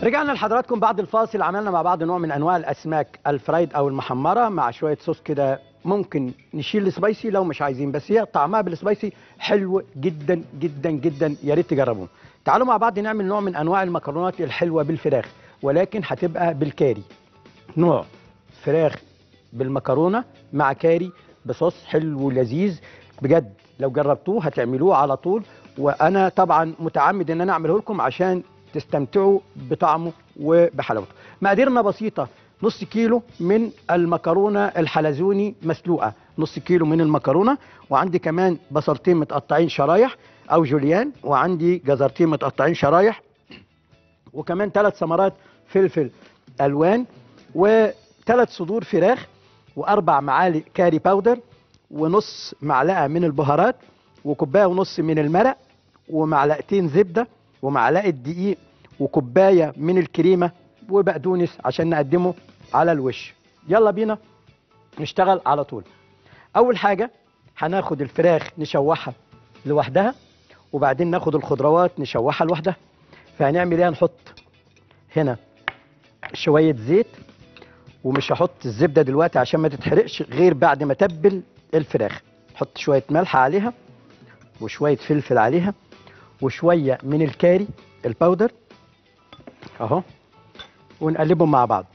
رجعنا لحضراتكم بعد الفاصل عملنا مع بعض نوع من انواع الاسماك الفرايد او المحمره مع شويه صوص كده ممكن نشيل السبايسي لو مش عايزين بس هي طعمها بالسبايسي حلو جدا جدا جدا يا ريت تجربوه تعالوا مع بعض نعمل نوع من انواع المكرونات الحلوه بالفراخ ولكن هتبقى بالكاري نوع فراخ بالمكرونه مع كاري بصوص حلو ولذيذ بجد لو جربتوه هتعملوه على طول وانا طبعا متعمد ان انا اعمله لكم عشان تستمتعوا بطعمه وبحلاوته مقاديرنا بسيطه نص كيلو من المكرونه الحلزوني مسلوقه نص كيلو من المكرونه وعندي كمان بصلتين متقطعين شرايح او جوليان وعندي جزرتين متقطعين شرايح وكمان ثلاث ثمرات فلفل الوان وثلاث صدور فراخ واربع معالق كاري باودر ونص معلقه من البهارات وكوبايه ونص من المرق ومعلقتين زبده ومعلقه دقيق وكوبايه من الكريمه وبقدونس عشان نقدمه على الوش يلا بينا نشتغل على طول اول حاجه هناخد الفراخ نشوحها لوحدها وبعدين ناخد الخضروات نشوحها لوحدها فهنعمل ايه هنحط هنا شويه زيت ومش هحط الزبده دلوقتي عشان ما تتحرقش غير بعد ما اتبل الفراخ حط شويه ملح عليها وشويه فلفل عليها وشويه من الكاري الباودر اهو ونقلبهم مع بعض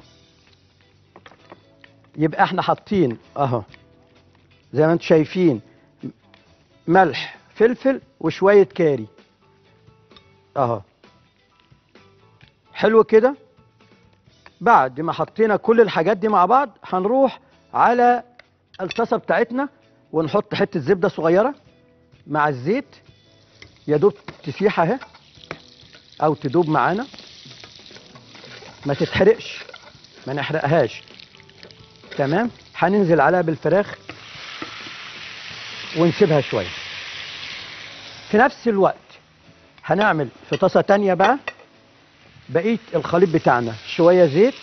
يبقى احنا حاطين اهو زي ما انتم شايفين ملح فلفل وشويه كاري اهو حلو كده بعد ما حطينا كل الحاجات دي مع بعض هنروح على الطاسه بتاعتنا ونحط حته زبده صغيره مع الزيت يا دوب تسيح اهي او تدوب معانا ما تتحرقش ما نحرقهاش تمام هننزل عليها بالفراخ ونسيبها شويه في نفس الوقت هنعمل في طاسه تانية بقى بقيه الخليط بتاعنا شويه زيت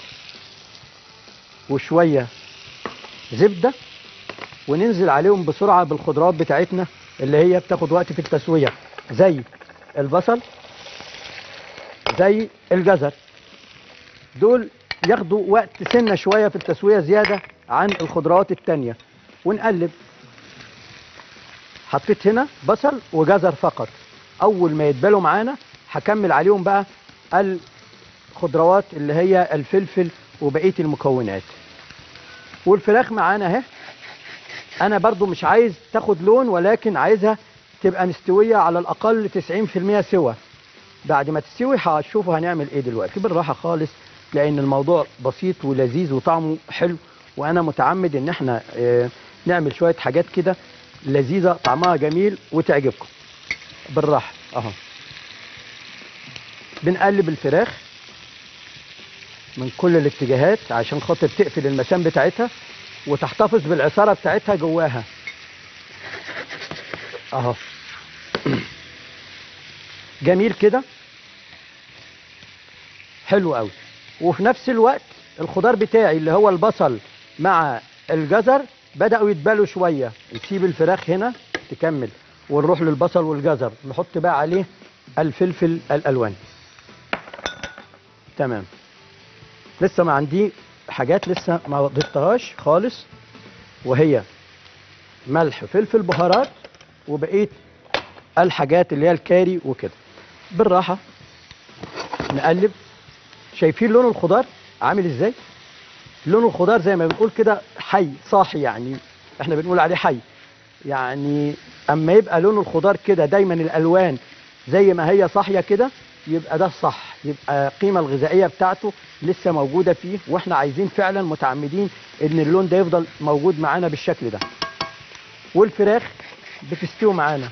وشويه زبده وننزل عليهم بسرعه بالخضروات بتاعتنا اللي هي بتاخد وقت في التسويه زي البصل زي الجزر دول ياخدوا وقت سنه شويه في التسويه زياده عن الخضروات التانية ونقلب حطيت هنا بصل وجزر فقط اول ما يتبالوا معانا هكمل عليهم بقى الخضروات اللي هي الفلفل وبقيه المكونات والفراخ معانا اهي انا برضو مش عايز تاخد لون ولكن عايزها تبقى مستويه على الاقل 90% سوا بعد ما تستوي هشوفوا هنعمل ايه دلوقتي بالراحه خالص لان الموضوع بسيط ولذيذ وطعمه حلو وانا متعمد ان احنا آه، نعمل شويه حاجات كده لذيذه طعمها جميل وتعجبكم بالراحه اهو بنقلب الفراخ من كل الاتجاهات عشان خاطر تقفل المسام بتاعتها وتحتفظ بالعصاره بتاعتها جواها اهو جميل كده حلو قوي وفي نفس الوقت الخضار بتاعي اللي هو البصل مع الجزر بدأوا يتبالوا شوية نسيب الفراخ هنا تكمل ونروح للبصل والجزر نحط بقى عليه الفلفل الألوان تمام لسه ما عندي حاجات لسه ما ضفتهاش خالص وهي ملح فلفل بهارات وبقيه الحاجات اللي هي الكاري وكده بالراحه نقلب شايفين لون الخضار عامل ازاي لون الخضار زي ما بنقول كده حي صاحي يعني احنا بنقول عليه حي يعني اما يبقى لون الخضار كده دايما الالوان زي ما هي صاحيه كده يبقى ده الصح يبقى القيمه الغذائيه بتاعته لسه موجوده فيه واحنا عايزين فعلا متعمدين ان اللون ده يفضل موجود معانا بالشكل ده والفراخ بتستوي معانا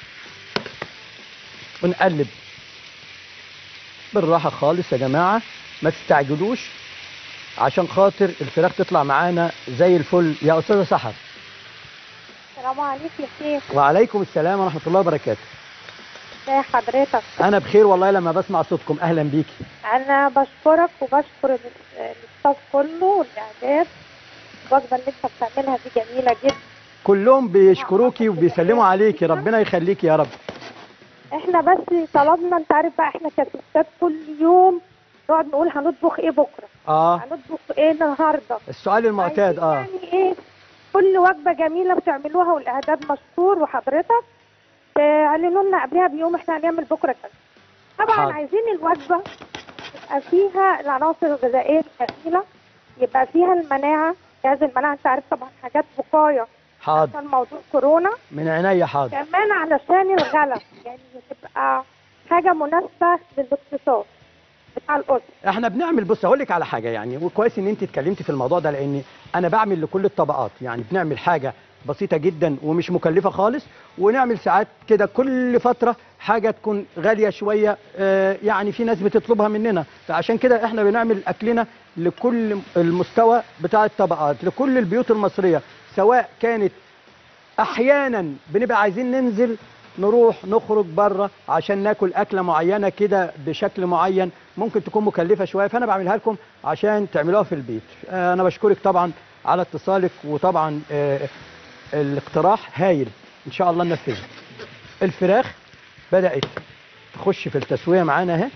ونقلب بالراحه خالص يا جماعه ما تستعجلوش عشان خاطر الفراخ تطلع معانا زي الفل يا استاذه سحر السلام عليكم يا شيخ وعليكم السلام ورحمه الله وبركاته ازي حضرتك انا بخير والله لما بسمع صوتكم اهلا بيكي انا بشكرك وبشكر ال- الستاف كله والاعداد الوجبه اللي انت بتعملها دي جميله جدا كلهم بيشكروكي وبيسلموا عليكي ربنا يخليكي يا رب احنا بس طلبنا انت عارف بقى احنا كستات كل يوم نقعد نقول هنطبخ ايه بكره اه هنطبخ ايه النهارده السؤال المعتاد اه يعني ايه كل وجبه جميله بتعملوها والاعداد مشكور وحضرتك تعلنوا لنا قبلها بيوم احنا هنعمل بكره كذا طبعا حاضر. عايزين الوجبه يبقى فيها العناصر الغذائيه الكامله يبقى فيها المناعه جهاز المناعه انت عارف طبعا حاجات وقايه حاضر عشان موضوع كورونا من عينيا حاضر كمان علشان الغلا يعني تبقى حاجه مناسبه للاقتصاد بتاع الاسره احنا بنعمل بص هقول لك على حاجه يعني وكويس ان انت اتكلمتي في الموضوع ده لان انا بعمل لكل الطبقات يعني بنعمل حاجه بسيطه جدا ومش مكلفه خالص ونعمل ساعات كده كل فتره حاجه تكون غاليه شويه آه، يعني في ناس بتطلبها مننا فعشان كده احنا بنعمل اكلنا لكل المستوى بتاع الطبقات لكل البيوت المصريه سواء كانت احيانا بنبقى عايزين ننزل نروح نخرج بره عشان ناكل اكله معينه كده بشكل معين ممكن تكون مكلفه شويه فانا بعملها لكم عشان تعملوها في البيت آه، انا بشكرك طبعا على اتصالك وطبعا آه، الاقتراح هايل ان شاء الله ننفذه الفراخ بدات تخش في التسويه معانا اهي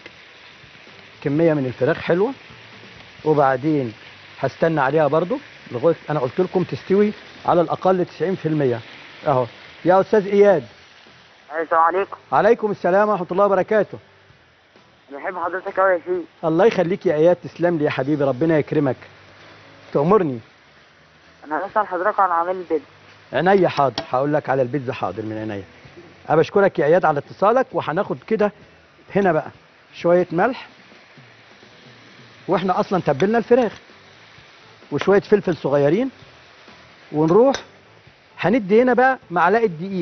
كميه من الفراخ حلوه وبعدين هستنى عليها برضو لغايه انا قلت لكم تستوي على الاقل 90% اهو يا استاذ اياد السلام عليكم عليكم السلام ورحمه الله وبركاته انا بحب حضرتك قوي يا شيخ الله يخليك يا اياد تسلم لي يا حبيبي ربنا يكرمك تأمرني انا هسأل حضرتك عن عمل البيض عينيا حاضر هقول لك على البيتزا حاضر من عينيا انا بشكرك يا اياد على اتصالك وهناخد كده هنا بقى شويه ملح واحنا اصلا تبلنا الفراخ وشويه فلفل صغيرين ونروح هندي هنا بقى معلقه دقيق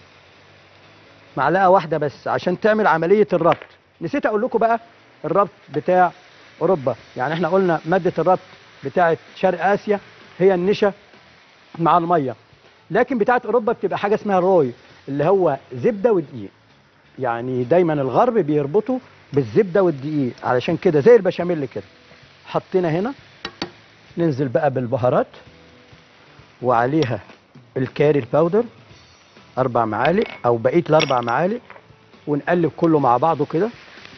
معلقه واحده بس عشان تعمل عمليه الربط نسيت اقول لكم بقى الربط بتاع اوروبا يعني احنا قلنا ماده الربط بتاعه شرق اسيا هي النشا مع الميه لكن بتاعه اوروبا بتبقى حاجه اسمها روي اللي هو زبده ودقيق يعني دايما الغرب بيربطوا بالزبده والدقيق علشان كده زي البشاميل كده حطينا هنا ننزل بقى بالبهارات وعليها الكاري الباودر اربع معالق او بقيه الاربع معالق ونقلب كله مع بعضه كده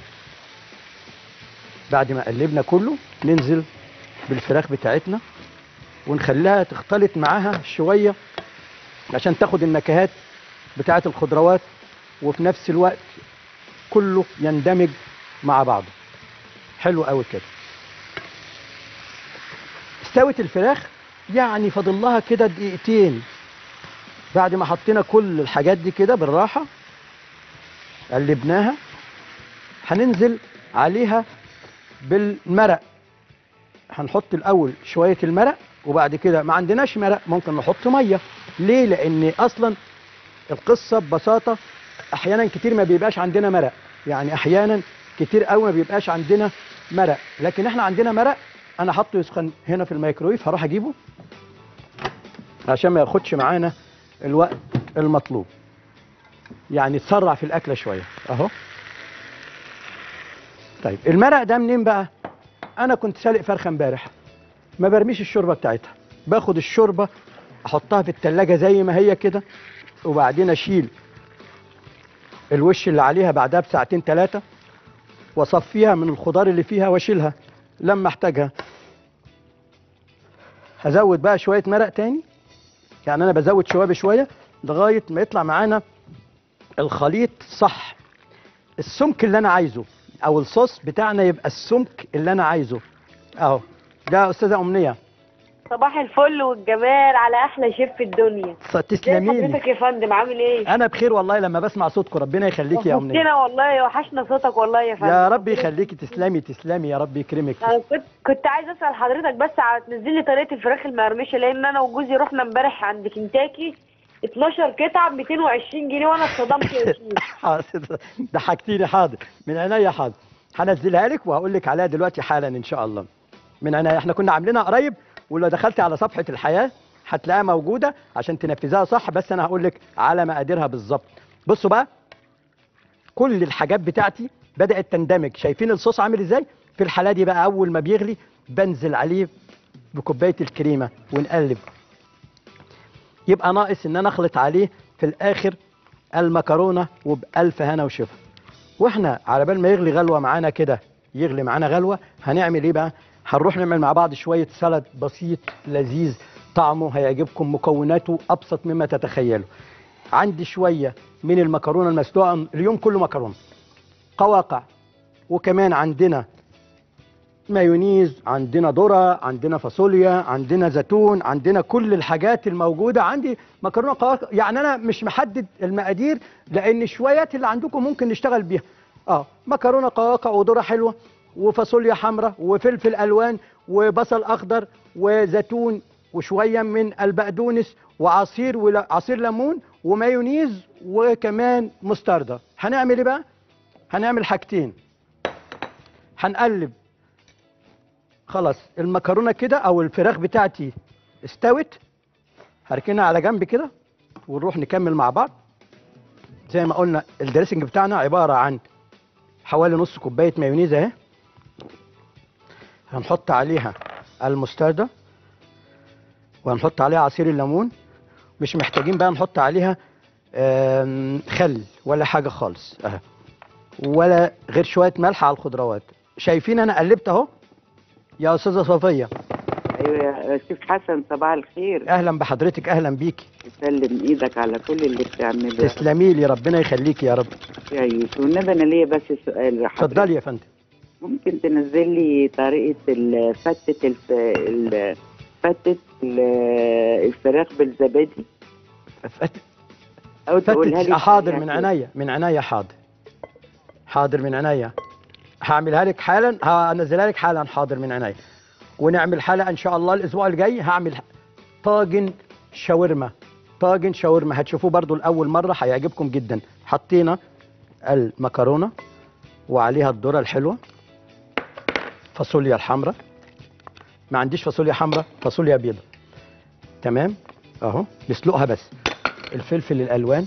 بعد ما قلبنا كله ننزل بالفراخ بتاعتنا ونخليها تختلط معاها شويه عشان تاخد النكهات بتاعه الخضروات وفي نفس الوقت كله يندمج مع بعضه حلو قوي كده استوت الفراخ يعني فاضل لها كده دقيقتين بعد ما حطينا كل الحاجات دي كده بالراحه قلبناها هننزل عليها بالمرق هنحط الاول شويه المرق وبعد كده ما عندناش مرق ممكن نحط ميه ليه لان اصلا القصه ببساطه احيانا كتير ما بيبقاش عندنا مرق يعني احيانا كتير قوي ما بيبقاش عندنا مرق لكن احنا عندنا مرق انا حاطه يسخن هنا في الميكرويف هروح اجيبه عشان ما ياخدش معانا الوقت المطلوب يعني تسرع في الاكله شويه اهو طيب المرق ده منين بقى انا كنت سالق فرخه امبارح ما برميش الشوربه بتاعتها باخد الشوربه احطها في التلاجة زي ما هي كده وبعدين اشيل الوش اللي عليها بعدها بساعتين ثلاثه واصفيها من الخضار اللي فيها واشيلها لما احتاجها هزود بقى شويه مرق تاني يعني انا بزود شويه بشويه لغايه ما يطلع معانا الخليط صح السمك اللي انا عايزه او الصوص بتاعنا يبقى السمك اللي انا عايزه اهو ده استاذه امنيه صباح الفل والجمال على احلى شيف في الدنيا ازي تسلمي لي حضرتك يا فندم عامل ايه انا بخير والله لما بسمع صوتكم ربنا يخليكي يا امنيه وحشتنا والله وحشنا صوتك والله يا فندم يا رب يخليكي تسلمي تسلمي يا رب يكرمك انا كنت كنت عايز اسال حضرتك بس على تنزل لي طريقه الفراخ المقرمشه لان انا وجوزي رحنا امبارح عند كنتاكي 12 قطعه ب 220 جنيه وانا اتصدمت يا شيف حاضر ضحكتيني حاضر من عينيا حاضر هنزلها لك وهقول لك عليها دلوقتي حالا ان شاء الله من عينيا احنا كنا عاملينها قريب ولو دخلتي على صفحه الحياه هتلاقيها موجوده عشان تنفذها صح بس انا هقول لك على مقاديرها بالظبط بصوا بقى كل الحاجات بتاعتي بدات تندمج شايفين الصوص عامل ازاي في الحاله دي بقى اول ما بيغلي بنزل عليه بكوبايه الكريمه ونقلب يبقى ناقص ان انا اخلط عليه في الاخر المكرونه وبالف هنا وشفا واحنا على بال ما يغلي غلوه معانا كده يغلي معانا غلوه هنعمل ايه بقى هنروح نعمل مع بعض شويه سلطه بسيط لذيذ طعمه هيعجبكم مكوناته ابسط مما تتخيلوا عندي شويه من المكرونه المسلوقه اليوم كله مكرونه قواقع وكمان عندنا مايونيز عندنا ذره عندنا فاصوليا عندنا زيتون عندنا كل الحاجات الموجوده عندي مكرونه قواقع يعني انا مش محدد المقادير لان الشويات اللي عندكم ممكن نشتغل بيها اه مكرونه قواقع وذره حلوه وفاصوليا حمراء وفلفل الوان وبصل اخضر وزيتون وشويه من البقدونس وعصير ولا عصير ليمون ومايونيز وكمان مستردة هنعمل ايه بقى هنعمل حاجتين هنقلب خلاص المكرونه كده او الفراخ بتاعتي استوت هركنها على جنب كده ونروح نكمل مع بعض زي ما قلنا الدريسنج بتاعنا عباره عن حوالي نص كوبايه مايونيز اهي هنحط عليها المستردة وهنحط عليها عصير الليمون مش محتاجين بقى نحط عليها آم، خل ولا حاجه خالص اهي ولا غير شويه ملح على الخضروات شايفين انا قلبت اهو يا استاذه صفيه ايوه يا شيف حسن صباح الخير اهلا بحضرتك اهلا بيكي تسلم ايدك على كل اللي بتعمله تسلمي لي ربنا يخليكي يا رب يا يوسف والنبي انا ليا بس سؤال لحضرتك. اتفضلي يا فندم ممكن تنزل لي طريقه ال- فتة الف... ال- فتة ال- الفراخ بالزبادي فت- او تقولها فتت لي حاضر بطريقة من كده. عينيا من عينيا حاضر حاضر من عينيا هعملها لك حالا هنزلها لك حالا حاضر من عينيا ونعمل حلقه ان شاء الله الاسبوع الجاي هعمل طاجن شاورما طاجن شاورما هتشوفوه برضو لاول مره هيعجبكم جدا حطينا المكرونه وعليها الذره الحلوه فاصوليا الحمراء ما عنديش فاصوليا حمراء فاصوليا بيضة تمام اهو نسلقها بس الفلفل الالوان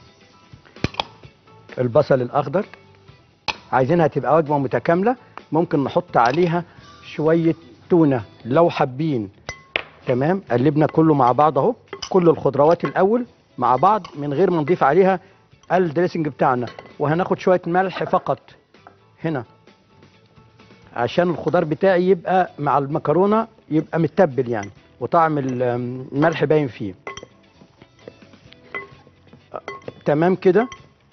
البصل الاخضر عايزينها تبقى وجبه متكامله ممكن نحط عليها شويه تونه لو حابين تمام قلبنا كله مع بعض اهو كل الخضروات الاول مع بعض من غير ما نضيف عليها الدريسنج بتاعنا وهناخد شويه ملح فقط هنا عشان الخضار بتاعي يبقى مع المكرونه يبقى متبل يعني وطعم ال- الملح باين فيه تمام كده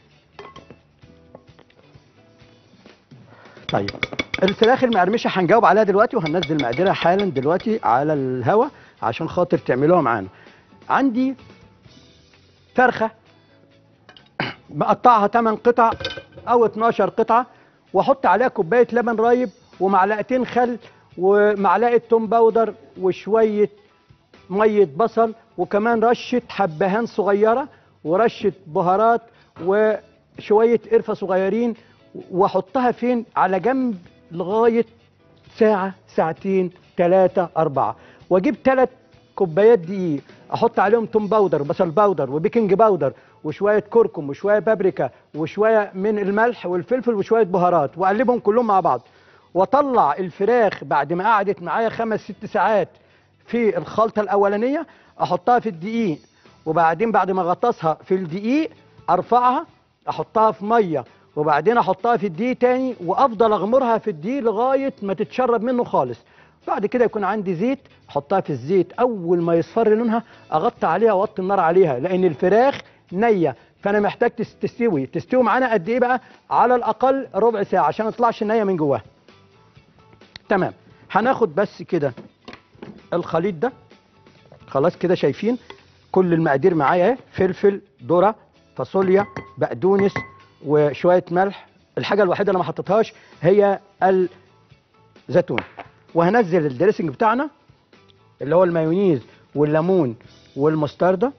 طيب الفراخ المقرمشه هنجاوب عليها دلوقتي وهننزل مقاديرها حالا دلوقتي على الهوا عشان خاطر تعملوها معانا عندي فرخه بقطعها 8 قطع او 12 قطعه واحط عليها كوبايه لبن رايب ومعلقتين خل ومعلقه توم باودر وشويه ميه بصل وكمان رشه حبهان صغيره ورشه بهارات وشويه قرفه صغيرين واحطها فين على جنب لغايه ساعه ساعتين ثلاثه اربعه واجيب ثلاث كوبايات دقيق احط عليهم توم باودر وبصل باودر وبيكنج باودر وشويه كركم وشويه بابريكا وشويه من الملح والفلفل وشويه بهارات واقلبهم كلهم مع بعض واطلع الفراخ بعد ما قعدت معايا خمس ست ساعات في الخلطه الاولانيه احطها في الدقيق وبعدين بعد ما اغطسها في الدقيق ارفعها احطها في ميه وبعدين احطها في الدقيق تاني وافضل اغمرها في الدقيق لغايه ما تتشرب منه خالص بعد كده يكون عندي زيت احطها في الزيت اول ما يصفر لونها اغطي عليها واوطي النار عليها لان الفراخ نيه فانا محتاج تس- تستوي تستوي معانا قد ايه بقى على الاقل ربع ساعه عشان ما تطلعش النيه من جواها تمام هناخد بس كده الخليط ده خلاص كده شايفين كل المقادير معايا اهي فلفل ذره فاصوليا بقدونس وشويه ملح الحاجه الوحيده اللي ما حطيتهاش هي الزيتون وهنزل الدريسنج بتاعنا اللي هو المايونيز والليمون والمستردة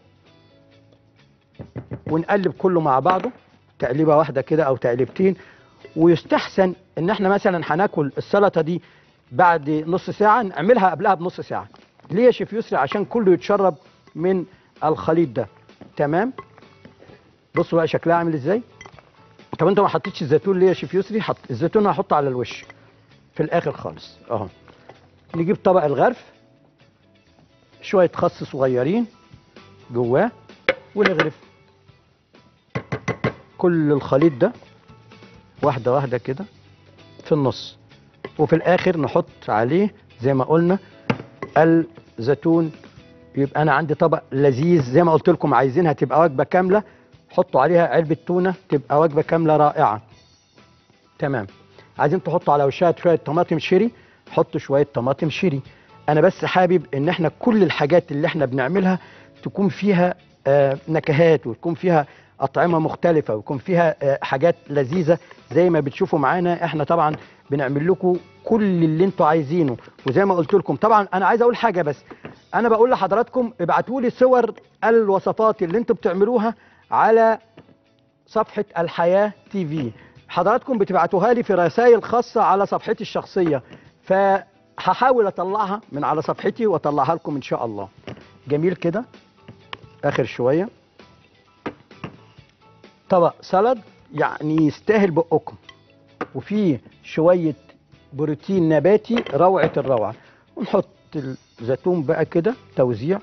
ونقلب كله مع بعضه تقليبه واحده كده او تقليبتين ويستحسن ان احنا مثلا هناكل السلطه دي بعد نص ساعه نعملها قبلها بنص ساعه ليه يا شيف يسري عشان كله يتشرب من الخليط ده تمام بصوا بقى شكلها عامل ازاي طب انت ما حطيتش الزيتون ليه يا شيف يسري حط الزيتون هحطه على الوش في الاخر خالص اهو نجيب طبق الغرف شويه خس صغيرين جواه ونغرف كل الخليط ده واحده واحده كده في النص وفي الاخر نحط عليه زي ما قلنا الزيتون يبقى انا عندي طبق لذيذ زي ما قلت لكم عايزينها تبقى وجبه كامله حطوا عليها علبه تونه تبقى وجبه كامله رائعه تمام عايزين تحطوا على وشها شويه طماطم شيري حطوا شويه طماطم شيري انا بس حابب ان احنا كل الحاجات اللي احنا بنعملها تكون فيها آه نكهات وتكون فيها اطعمه مختلفه ويكون فيها آه حاجات لذيذه زي ما بتشوفوا معانا احنا طبعا بنعمل لكم كل اللي انتوا عايزينه وزي ما قلت لكم طبعا انا عايز اقول حاجه بس انا بقول لحضراتكم ابعتوا لي صور الوصفات اللي انتوا بتعملوها على صفحه الحياه تي في حضراتكم بتبعتوها لي في رسائل خاصه على صفحتي الشخصيه فهحاول اطلعها من على صفحتي واطلعها لكم ان شاء الله جميل كده اخر شويه طبق سلد يعني يستاهل بقكم وفيه شويه بروتين نباتي روعه الروعه ونحط الزيتون بقى كده توزيع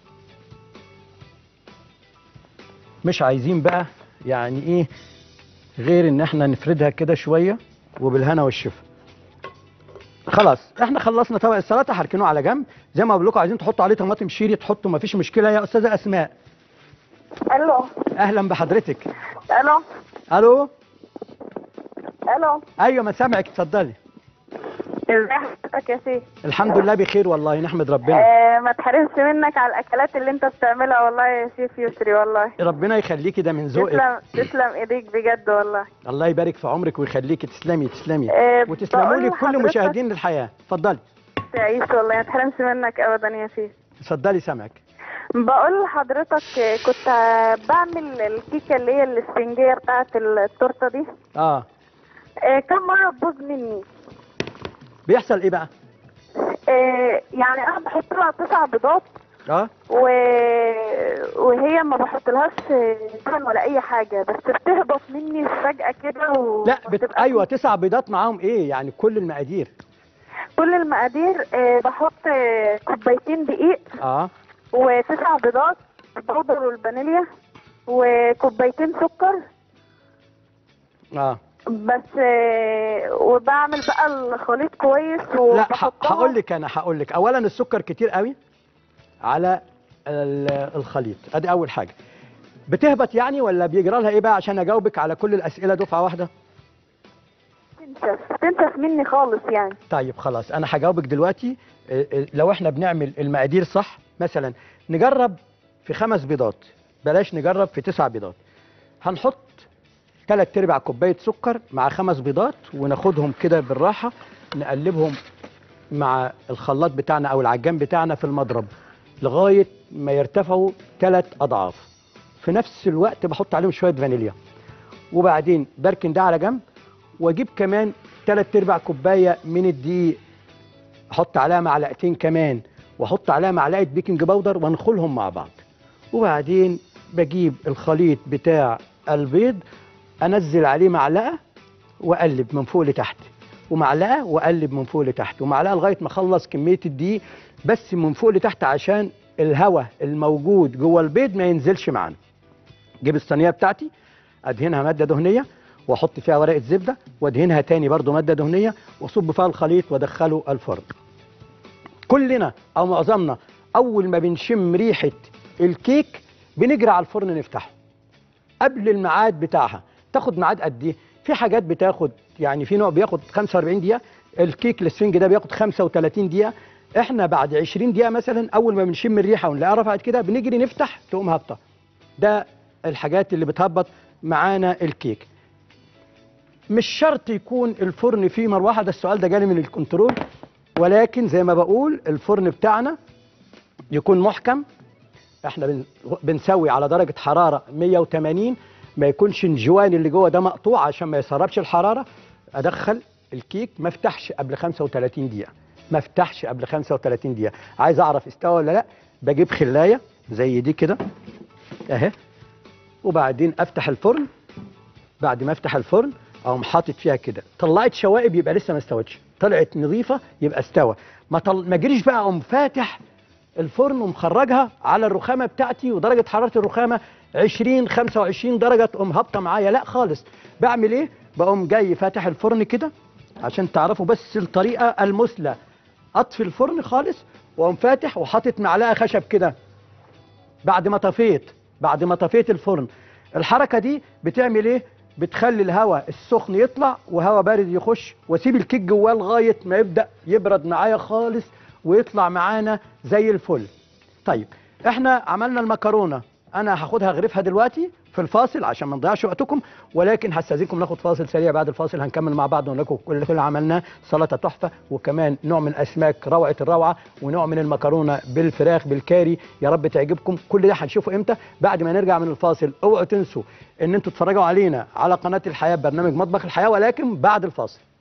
مش عايزين بقى يعني ايه غير ان احنا نفردها كده شويه وبالهنا والشفا خلاص احنا خلصنا طبق السلطه هركنوه على جنب زي ما بقول لكم عايزين تحطوا عليه طماطم شيري تحطوا ما فيش مشكله يا استاذه اسماء الو اهلا بحضرتك الو الو الو ايوه ما سامعك اتفضلي ازي حضرتك يا سيدي الحمد لله بخير والله نحمد ربنا آه ما تحرمش منك على الاكلات اللي انت بتعملها والله يا شيف يسري والله ربنا يخليكي ده من ذوقك تسلم تسلم ايديك بجد والله الله يبارك في عمرك ويخليكي تسلمي تسلمي آه، وتسلموا بقول لي كل لحضرتك- مشاهدين الحياه اتفضلي تعيش والله ما تحرمش منك ابدا يا شيف اتفضلي سامعك بقول لحضرتك آه، كنت آه، بعمل الكيكه اللي هي الاسفنجيه بتاعه التورته دي اه آه، كم مره تبوظ مني بيحصل ايه بقى آه، يعني انا بحط لها تسع بيضات اه و... وهي ما بحطلهاش لبن ولا اي حاجه بس بتهبط مني فجاه كده و... لا بت... ايوه تسع بيضات معاهم ايه يعني كل المقادير كل المقادير آه، بحط آه، كوبايتين دقيق اه وتسع بيضات البودر والفانيليا وكوبايتين سكر اه بس آه، وبعمل بقى الخليط كويس لا ه- وبحطها هقول لك انا هقول لك اولا السكر كتير قوي على ال- الخليط ادي اول حاجه بتهبط يعني ولا بيجرى لها ايه بقى عشان اجاوبك على كل الاسئله دفعه واحده تنشف تنشف مني خالص يعني طيب خلاص انا هجاوبك دلوقتي إيه إيه لو احنا بنعمل المقادير صح مثلا نجرب في خمس بيضات بلاش نجرب في تسع بيضات هنحط ثلاث ارباع كوبايه سكر مع خمس بيضات وناخدهم كده بالراحه نقلبهم مع الخلاط بتاعنا او العجان بتاعنا في المضرب لغايه ما يرتفعوا ثلاث اضعاف في نفس الوقت بحط عليهم شويه فانيليا وبعدين بركن ده على جنب واجيب كمان ثلاث ارباع كوبايه من الدقيق احط عليها معلقتين كمان واحط عليها معلقه بيكنج باودر وانخلهم مع بعض وبعدين بجيب الخليط بتاع البيض انزل عليه معلقه واقلب من فوق لتحت ومعلقه واقلب من فوق لتحت ومعلقه لغايه ما اخلص كميه الدقيق بس من فوق لتحت عشان الهواء الموجود جوه البيض ما ينزلش معانا جيب الصينيه بتاعتي ادهنها ماده دهنيه واحط فيها ورقه زبده وادهنها تاني برضو ماده دهنيه واصب فيها الخليط وادخله الفرن كلنا او معظمنا اول ما بنشم ريحه الكيك بنجري على الفرن نفتحه قبل الميعاد بتاعها تاخد ميعاد قد ايه في حاجات بتاخد يعني في نوع بياخد 45 دقيقه الكيك السفنج ده بياخد 35 دقيقه احنا بعد 20 دقيقه مثلا اول ما بنشم الريحه ونلاقيها رفعت كده بنجري نفتح تقوم هابطه ده الحاجات اللي بتهبط معانا الكيك مش شرط يكون الفرن فيه مروحه ده السؤال ده جالي من الكنترول ولكن زي ما بقول الفرن بتاعنا يكون محكم احنا بن- بنسوي على درجه حراره 180 ما يكونش الجوان اللي جوه ده مقطوع عشان ما يسربش الحراره ادخل الكيك ما افتحش قبل 35 دقيقه ما افتحش قبل 35 دقيقه عايز اعرف استوى ولا لا بجيب خلايه زي دي كده اهي وبعدين افتح الفرن بعد ما افتح الفرن اقوم حاطط فيها كده طلعت شوائب يبقى لسه ما استوتش طلعت نظيفه يبقى استوى ما طل... ما جريش بقى اقوم فاتح الفرن ومخرجها على الرخامه بتاعتي ودرجه حراره الرخامه 20 25 درجه تقوم هابطه معايا لا خالص بعمل ايه بقوم جاي فاتح الفرن كده عشان تعرفوا بس الطريقه المثلى اطفي الفرن خالص واقوم فاتح وحاطط معلقه خشب كده بعد ما طفيت بعد ما طفيت الفرن الحركه دي بتعمل ايه بتخلي الهواء السخن يطلع وهواء بارد يخش واسيب الكيك جواه لغايه ما يبدا يبرد معايا خالص ويطلع معانا زي الفل طيب احنا عملنا المكرونه انا هاخدها اغرفها دلوقتي في الفاصل عشان ما نضيعش وقتكم ولكن هستاذنكم ناخد فاصل سريع بعد الفاصل هنكمل مع بعض ونقول لكم كل اللي عملناه سلطه تحفه وكمان نوع من الاسماك روعه الروعه ونوع من المكرونه بالفراخ بالكاري يا رب تعجبكم كل ده هنشوفه امتى بعد ما نرجع من الفاصل اوعوا تنسوا ان انتوا تتفرجوا علينا على قناه الحياه برنامج مطبخ الحياه ولكن بعد الفاصل